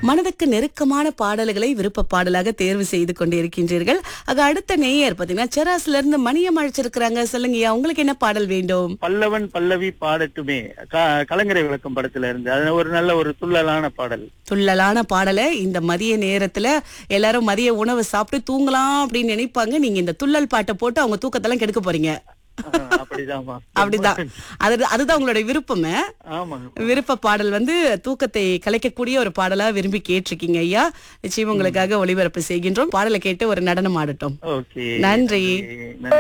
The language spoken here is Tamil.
மனதுக்கு நெருக்கமான பாடல்களை விருப்ப பாடலாக தேர்வு செய்து கொண்டிருக்கின்றீர்கள் ஆக அடுத்த நேயர் பாத்தீங்கன்னா செராஸ்ல இருந்து மணியம் அழைச்சிருக்கிறாங்க சொல்லுங்கய்யா உங்களுக்கு என்ன பாடல் வேண்டும் பல்லவன் பல்லவி பாடட்டுமே க- கலங்கரை விளக்கம் படத்துல இருந்து அது ஒரு நல்ல ஒரு துள்ளலான பாடல் துள்ளலான பாடலை இந்த மதிய நேரத்துல எல்லாரும் மதிய உணவு சாப்பிட்டு தூங்கலாம் அப்படின்னு நினைப்பாங்க நீங்க இந்த துள்ளல் பாட்டை போட்டு அவங்க தூக்கத்தெல்லாம் கெடுக்க போறீங்க ஆஹ், அப்படிதாம்மா அப்படிதான் அது அதுதான் உங்களுடைய விருப்பமே ஆமாங்க விருப்ப பாடல் வந்து தூக்கத்தை கலைக்கக்கூடிய ஒரு பாடலா விரும்பி கேட்டிருக்கீங்க ஐயா நிச்சயம் உங்களுக்காக ஒளிபரப்பு செய்கின்றோம் பாடலை கேட்டு ஒரு நடனம் ஆடட்டும் ஓகே நன்றி நன்றி